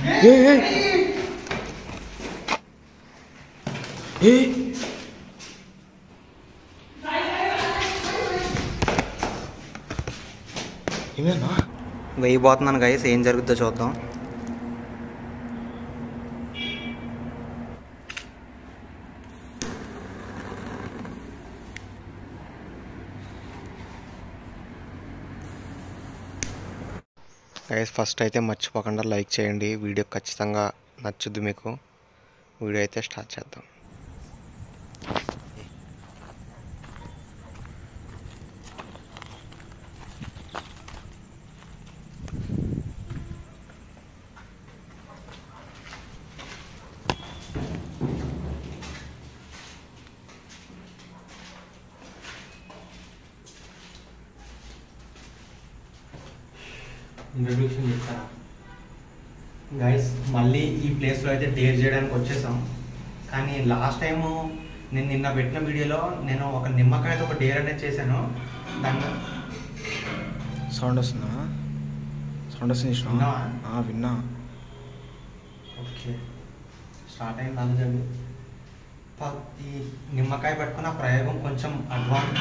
ఏ ఏ ఏ ఏమైనా వేయబోతున్నాను గైస్ ఏం జరుగుతుందో చూద్దాం గైస్ ఫస్ట్ అయితే మర్చిపోకుండా లైక్ చేయండి వీడియో ఖచ్చితంగా నచ్చుద్ది మీకు వీడియో అయితే స్టార్ట్ చేద్దాం ఇంట్రడ్యూషన్ చెప్తారా గైస్ మళ్ళీ ఈ ప్లేస్లో అయితే డేర్ చేయడానికి వచ్చేసాం కానీ లాస్ట్ టైము నేను నిన్న పెట్టిన వీడియోలో నేను ఒక నిమ్మకాయతో ఒక డేర్ అనేది చేశాను దాన్ని సౌండ్ వస్తుందా సౌండ్ వస్తుంది చూసినావా? విన్నావా? ఆ, విన్నా ఓకే స్టార్ట్ అయింది ఆల్రెడీ ప- ఈ నిమ్మకాయ పట్టుకున్న ప్రయోగం కొంచెం advance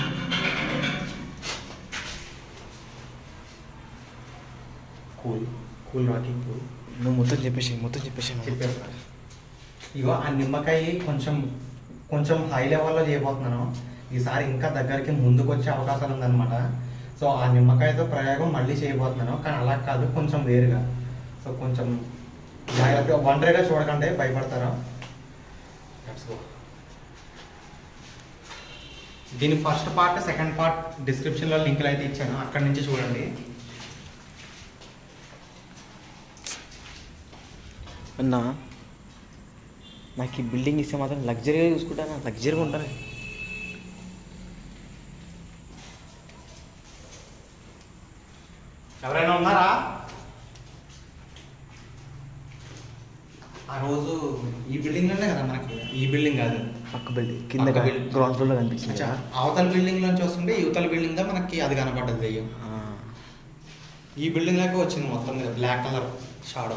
cool cool rocking cool నువ్వు మొత్తం చెప్పేసి మొత్తం చెప్పేసి చెప్పేస్తా ఇగో ఆ నిమ్మకాయ కొంచెం కొంచెం హై లెవెల్లో చేయబోతున్నాను ఈసారి ఇంకా దగ్గరికి ముందుకు వచ్చే అవకాశాలు ఉందన్నమాట సో ఆ నిమ్మకాయతో ప్రయోగం మళ్ళీ చేయబోతున్నాను కానీ అలా కాదు కొంచెం వేరుగా సో కొంచెం జాగ్రత్తగా ఒంటరిగా చూడకండి భయపడతారా Let's go. దీని ఫస్ట్ పార్ట్ సెకండ్ పార్ట్ డిస్క్రిప్షన్లో లింకులు అయితే ఇచ్చాను అక్కడి నుంచి చూడండి అన్నా నాకు ఈ బిల్డింగ్ ఇస్తే మాత్రం లగ్జరీగా చూసుకుంటాను లగ్జరీగా ఉంటాను ఎవరైనా ఉన్నారా ఆ రోజు ఈ బిల్డింగ్ లోనే కదా మనకి ఈ బిల్డింగ్ కాదు పక్క బిల్డింగ్ కింద పక్క building. గ్రౌండ్ ఫ్లోర్లో కనిపించింది అచ్చా, కదా? అవతల బిల్డింగ్ నుంచి వస్తుంటే యువతల బిల్డింగ్ దా మనకి అది కనపడ్డది దెయ్యం ఆ, ఈ బిల్డింగ్ లాగా వచ్చింది మొత్తం మీద black colour shadow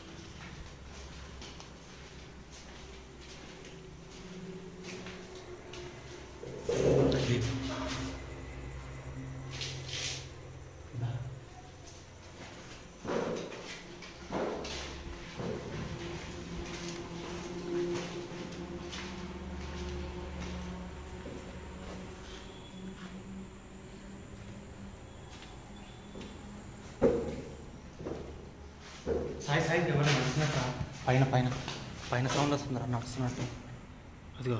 Sai Sai ఎవరైనా నడుస్తున్నట్రా పైన పైన పైన సౌండ్ వస్తుందిరా నడుస్తున్నట్టు అదిగో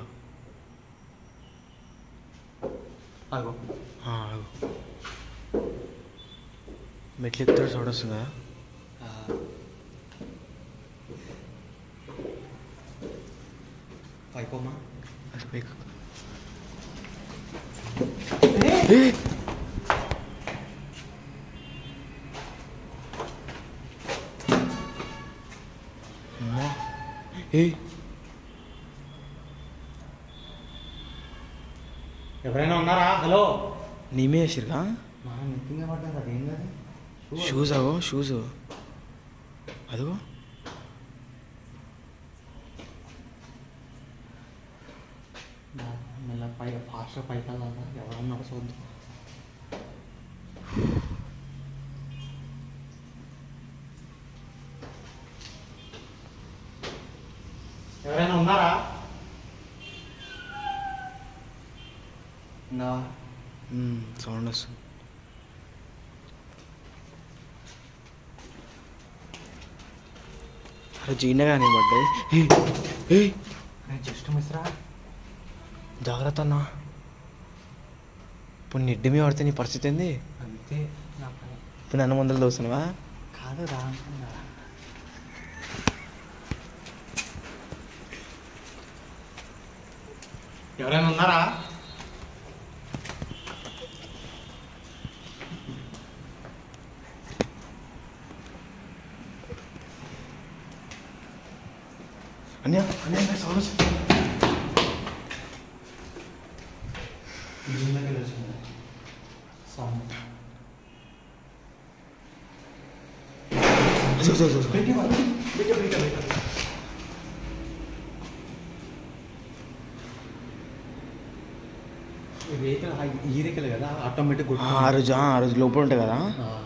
అగో ఆ, ఆగు. మెట్లు ఎక్కుతాడు సౌండ్ వస్తుందా ఆ, పైకోమా అది పైకి అమ్మా ఏ ఎవరైనా ఉన్నారా హలో నీమే వేసిరుగా మా నెత్తింగ్ పడ్డారు అదేం కాదు షూస్ అగో షూస్ అదిగో మెల్ల పై ఫాస్ట్గా పైకి వెళ్ళాలా ఎవరన్నా చూద్దాం ఎవరైనా ఉన్నారా నా సౌండ్ వస్తుంది అరే జీనగానే పడ్డాయి ఏ ఏ జస్ట్ మిస్రా జాగ్రత్త అన్న ఇప్పుడు నిడ్డి మీద పడితే నీ పరిస్థితి ఏంది అంతే నా పని ఇప్పుడు నన్ను ముందలు దోస్తున్నావా కాదు రా అనుకున్నా ఎవరైనా ఉన్నారా అన్యా అన్యా సౌండ్ వస్తుంది సౌండ్ అదిగో, అదిగో, అదిగో. బయట బయట బయట ఈ వెహికల్ ఈ వెహికల్ కదా ఆటోమేటిక్ ఆ ఆ రోజు ఆ రోజు లోపల ఉంటాయి కదా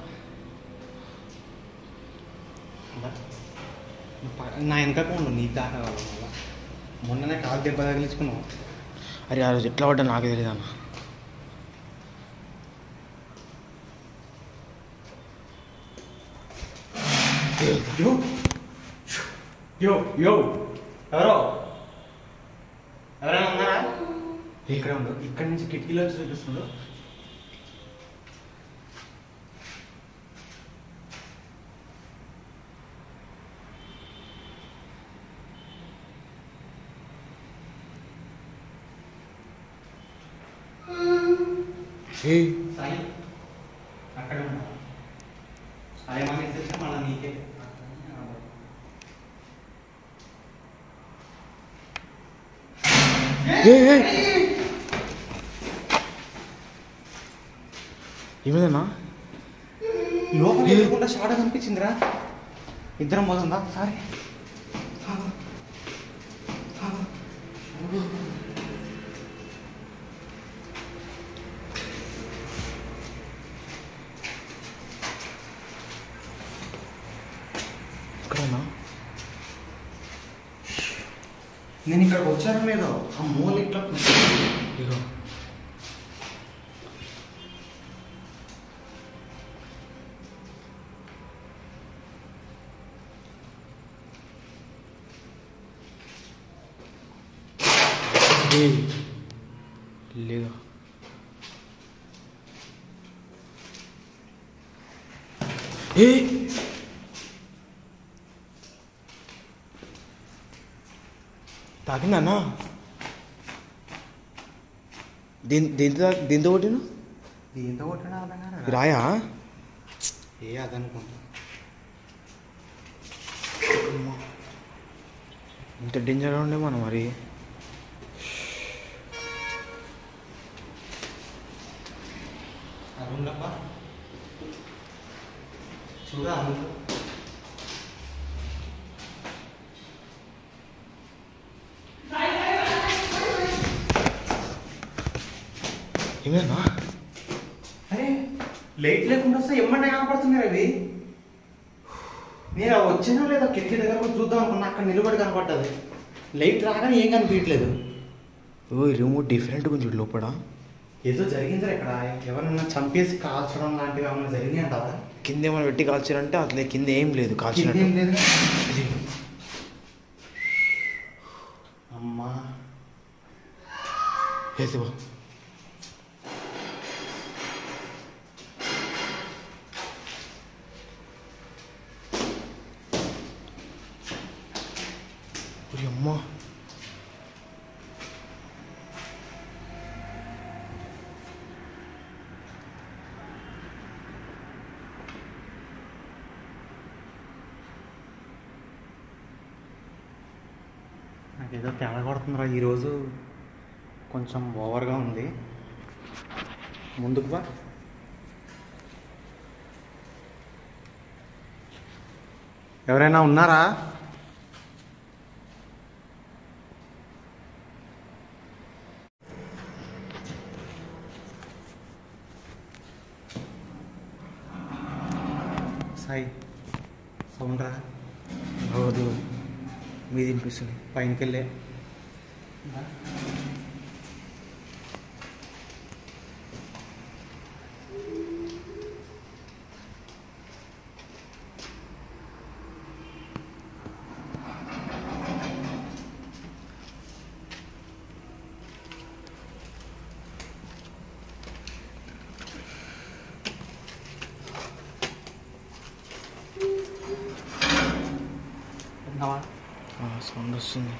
నా వెనక ఉండు నీ దాకా కావాలి మళ్ళా. మొన్ననే కాలు దెబ్బ తగిలించుకున్నావు అరే ఆ రోజు ఎట్లా పడ్డా నాకు తెలియదు అన్న యో యో యో ఎవరో ఎవరైనా ఉన్నారా ఇక్కడ ఉండు ఇక్కడ నుంచి కిటికీలో చూపిస్తుండు ఏ సాయి అక్కడ ఉన్నా ఆయన మెసేజ్ మళ్ళీ నీకే ఏ, ఏ. ఏమైందన్నా లోపల ఎదురుకుండా షాడ కనిపించిందిరా ఇద్దరం పోతుందా సారీ ఎక్కడన్నా నేను ఇక్కడికి వచ్చాను లేదో ఆ మూల ఇట్లా ఇగో ఏయ్. లేగా ఏ తాకిందన్నా దీని దీంతో తా- దీంతో కొట్టిన దీంతో కొట్టడం అర్థం కాదు రాయా ఏ అదనుకుంటా ఇంత డేంజర్గా ఉండే మనం మరి అరుణప్ప చూడ అరుణ్ ఏమైనా అరే లైట్ లేకుండా వస్తే ఎమ్మంటే కనపడుతుంది అవి నేను అవి వచ్చినా లేదా కిటికీ దగ్గర కూడా చూద్దాం అనుకున్నా అక్కడ నిలబడి కనపడ్డది లైట్ రాగానే ఏం కనిపించట్లేదు ఓ ఈ రిమోట్ డిఫరెంట్ కొంచెం లోపల ఏదో జరిగిందిరా ఇక్కడ ఎవరన్నా చంపేసి కాల్చడం లాంటివి ఏమైనా జరిగినాయి అంటావా కింద ఏమైనా పెట్టి కాల్చారంటే అట్లే కింద ఏం లేదు కింద కాల్చినట్టు ఏం లేదు అమ్మా ఏదో ఒరి అమ్మా నాకేదో తేడా కొడుతుందిరా ఈరోజు కొంచెం ఓవర్గా ఉంది ముందుకు బా ఎవరైనా ఉన్నారా సాయి సౌండ్ రా అవదు మీది వినిపిస్తుంది పైనకి వెళ్ళే సౌండ్ వస్తుంది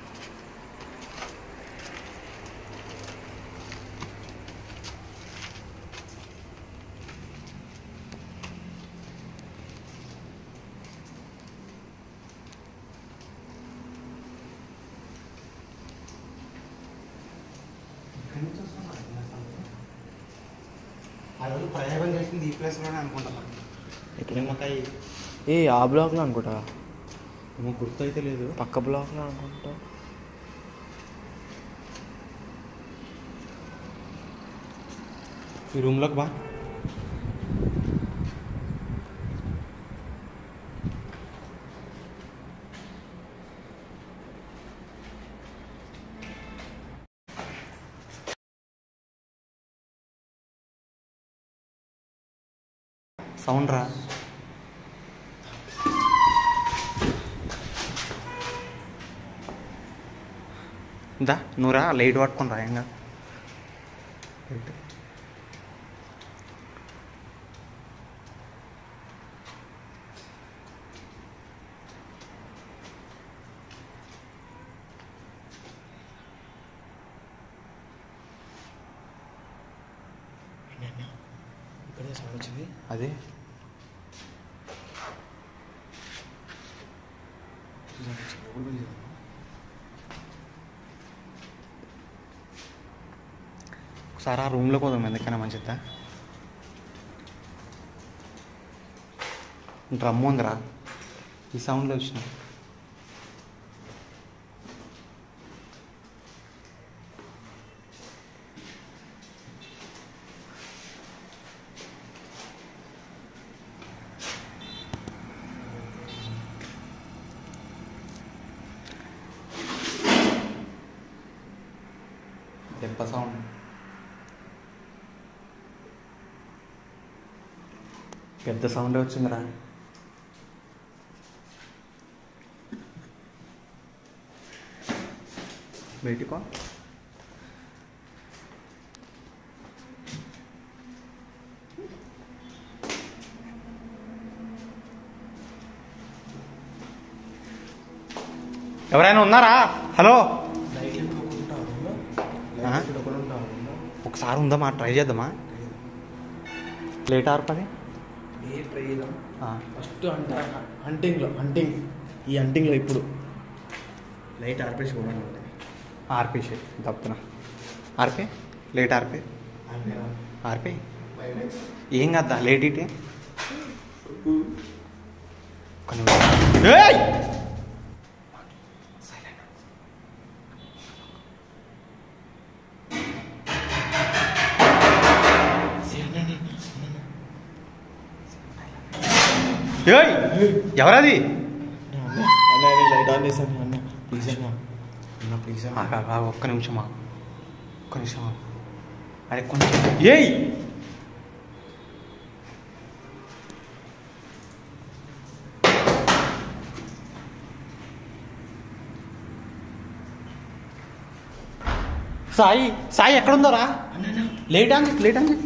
ఆ రోజు ప్రయోగం చేసింది ఈ ప్లేస్లోనే అనుకుంటున్నాను ఎక్కడ నిమ్మకాయ ఏ ఆ బ్లాక్లో అనుకుంటా ఏమో గుర్తయితే లేదు పక్క బ్లాక్లో అనుకుంటా ఈ రూమ్లోకి బా సౌండ్ రా దా నువ్వురా లైట్ పట్టుకొని రాయంగా ఇక్కడే సౌండ్ వచ్చింది అదే ఒకసారి ఆ రూమ్లోకి పోదాం ఎందుకైనా మంచిదా డ్రమ్ ఉందిరా ఈ సౌండ్లో వచ్చిన దెబ్బ సౌండ్ పెద్ద సౌండ్ వచ్చిందిరా బయటికో ఎవరైనా ఉన్నారా హలో లైట్లు పెట్టుకుంటా ఆ? లైట్లు పెట్టుకుంటా ఒకసారి ఉందమ్మా ట్రై చేద్దామా లేట్ ఆర్పది ఏ ట్రై చేద్దాం ఫస్ట్ అంట హంటింగ్లో హంటింగ్ ఈ హంటింగ్లో ఇప్పుడు లైట్ ఆర్పేసి పోవడం ఉంటుంది ఆర్పేసి తప్పుతున్నా ఆర్పే లేట్ ఆర్పే ఆర్పే ఏం కదా లేట్ ఇటే కొన్ని ఏయ్! ఏయ్! ఎవరది అన్న లైట్ ఆన్ చేశాను అన్న ప్లీజ్ అన్న అన్న ప్లీజ్ అన్న ఆగు, ఆగు, ఆగు, ఒక్క నిమిషం ఆగు. ఒక్క నిమిషం ఆగు. అరే కొంచెం ఏయ్ సాయి సాయి ఎక్కడుందోరా అన్న అన్న లేట్ అని లేట్ అని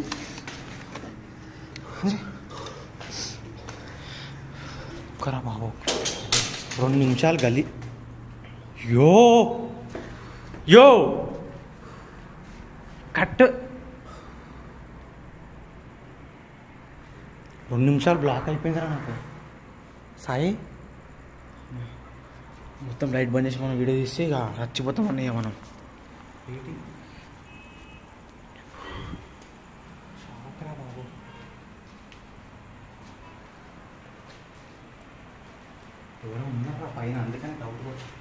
ఒక్కరా బాబు రెండు నిమిషాలు గలి యో యో కట్ రెండు నిమిషాలు బ్లాక్ అయిపోయిందిరా నాకు సాయి మొత్తం లైట్ బంద్ చేసి మనం వీడియో తీస్తే ఇక రచ్చిపోతాం అన్నయ్య మనం బాబు ఎవరో ఉన్నారా పైన అందుకని డౌట్ వచ్చింది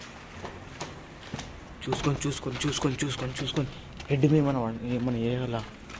చూసుకొని చూసుకొని చూసుకొని చూసుకొని చూసుకొని హెడ్ మీద మన మన ఏయాల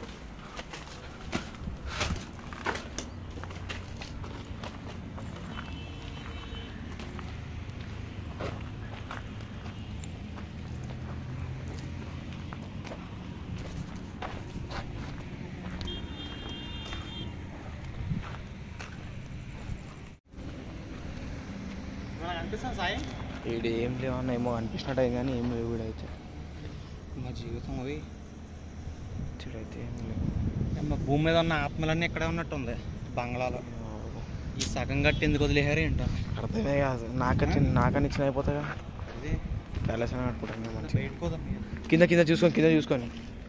మనకు అనిపిస్తుంది సాయి ఈడు ఏం లేవన్న ఏమో అనిపించినట్టు అయింది కానీ ఏం లేవు కూడా అయితే మా జీవితం అవి చూడైతే ఏం లేవు అమ్మ భూమి మీద ఉన్న ఆత్మలన్నీ ఇక్కడే ఉన్నట్టుంది బంగ్లాలో ఈ సగం గట్టి ఎందుకు వదిలేహారు ఏంటో అర్థమే కాదు నాకచ్చి నాకని ఇచ్చిన అయిపోతాగా అదే ప్యాలెస్ అని కట్టుకుంటాను మంచిగా బయట పోదాం కింద కింద చూసుకొని కింద చూసుకొని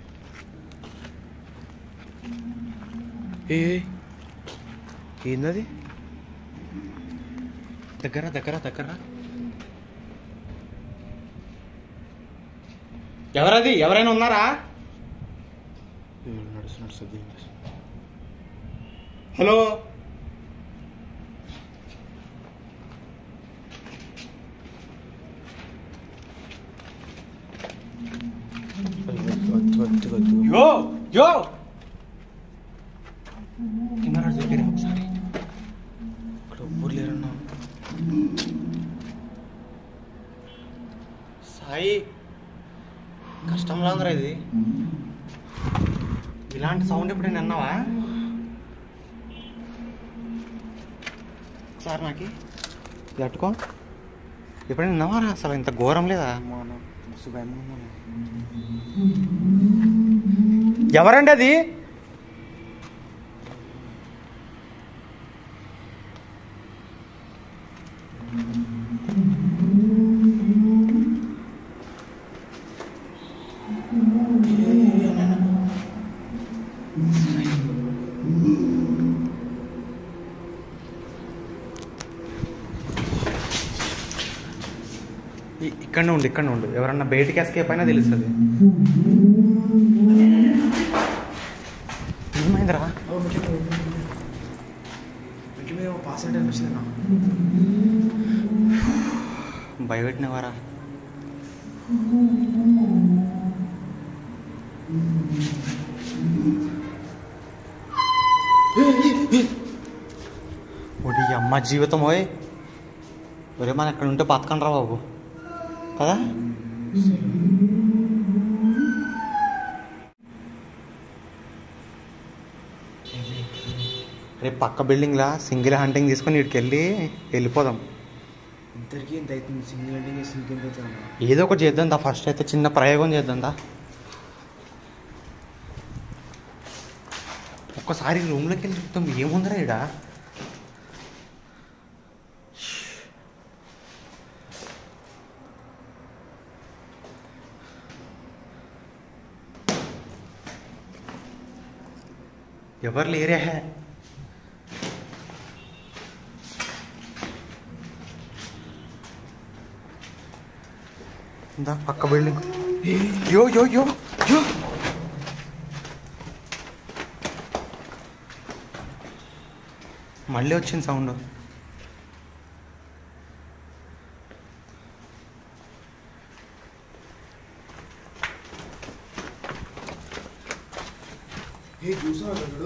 ఏ ఏ, ఏందది దగ్గర దగ్గర దగ్గర ఎవరది ఎవరైనా ఉన్నారా నడుస్తు నడుస్తుంది హలో ఇలాంటి సౌండ్ ఎప్పుడైనా విన్నావా ఒకసారి నాకు తట్టుకో ఎప్పుడైనా విన్నావారా అసలు ఇంత ఘోరం లేదా ఎవరండి అది ఇ- ఇక్కడనే ఉండు ఇక్కడనే ఉండు ఎవరన్నా బయటికి ఎస్కేప్ అయినా తెలుస్తుంది ఏమైందిరా ఇంటి మీద పాస్ అయినట్టు అనిపిస్తుంది నాకు భయపెట్టినవారా ఒకటి అమ్మ జీవితం ఓయ్ ఒరే మన ఇక్కడ ఉంటే బతకండి రా బాబు కదా రేపు పక్క బిల్డింగ్లా సింగిల్ హంటింగ్ తీసుకొని ఇక్కడికి వెళ్ళి వెళ్ళిపోదాం ఇంతకీ ఇంత అవుతుంది సింగిల్ అంటే సింగిల్ ఎంత అవుతుంది ఏదో ఒకటి చేద్దాం దా ఫస్ట్ అయితే చిన్న ప్రయోగం చేద్దాం దా ఒక్కసారి రూమ్లోకి వెళ్ళి చూద్దాం ఏముందిరా ఇడ ఎవరు లేరే ఇందా పక్క బిల్డింగ్ యో యో యో యో మళ్ళీ వచ్చింది సౌండ్ ఏ చూసావా చూడు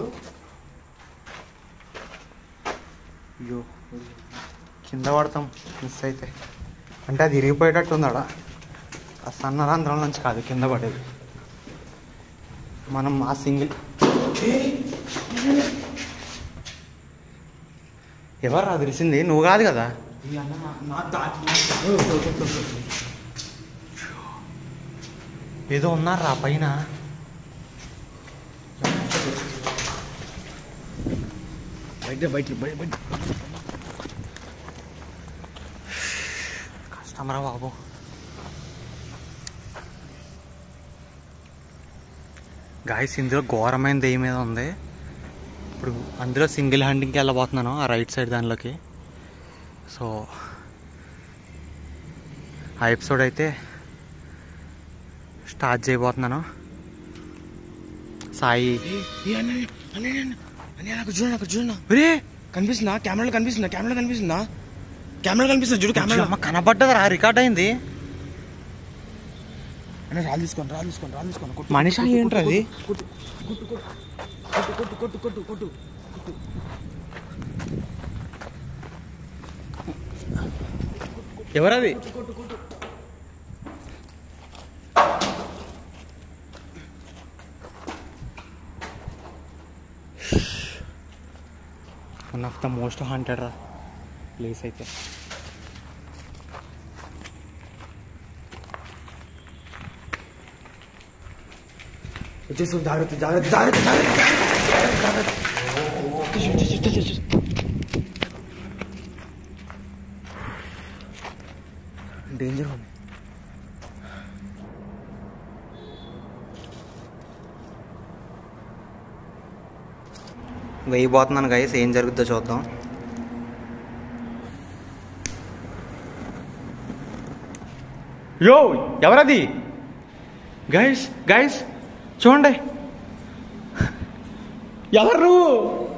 అయ్యో కింద పడతాం మిస్ అయితే అంటే అది ఇరిగిపోయేటట్టు ఉందాడ ఆ సన్నరాంధ్రం నుంచి కాదు కింద పడేది మనం ఆ సింగిల్ ఎవరు అది తెలిసింది నువ్వు కాదు కదా ఈ అన్న నా- నా దాటి ఏదో ఉన్నారా పైన బయట బయట బయట బయట కష్టమరా బాబు గాయస్ ఇందులో ఘోరమైన దెయ్యం మీద ఉంది ఇప్పుడు అందులో సింగిల్ హ్యాండింగ్కి వెళ్ళబోతున్నాను ఆ రైట్ సైడ్ దానిలోకి సో ఆ ఎపిసోడ్ అయితే స్టార్ట్ చేయబోతున్నాను సాయి ఏ, ఏ అన్న అన్న అన్న అన్న నాకు చూడండి నాకు చూడండి ఒరే కనిపిస్తుందా కెమెరాలో కనిపిస్తుందా కెమెరా కనిపిస్తుందా కెమెరా కనిపిస్తుంది చూడు కెమెరా అమ్మ కనబడ్డదరా రికార్డ్ అయింది అన్న రాళ్ళు తీసుకోండి రాళ్ళు తీసుకోండి రాళ్ళు తీసుకోండి కొట్టు, మనిషి కొట్టు, ఏంట్రా అది? కొట్టు కొట్టు కొట్టు కొట్టు కొట్టు కొట్టు కొట్టు కొట్టు ఎవరది one of the most haunted రా ప్లేస్ అయితే వచ్చేసి జాగ్రత్త జాగ్రత్త జాగ్రత్త జాగ్రత్త జాగ్రత్త, జాగ్రత్త వచ్చేసి, వచ్చేసి, వచ్చేసి, వచ్చేసి. డేంజర్ ఉంది వేయబోతున్నాను గైస్ ఏం జరుగుతుందో చూద్దాం యో ఎవరది గైస్ గైస్ చూడండి ఎవరు నువ్వు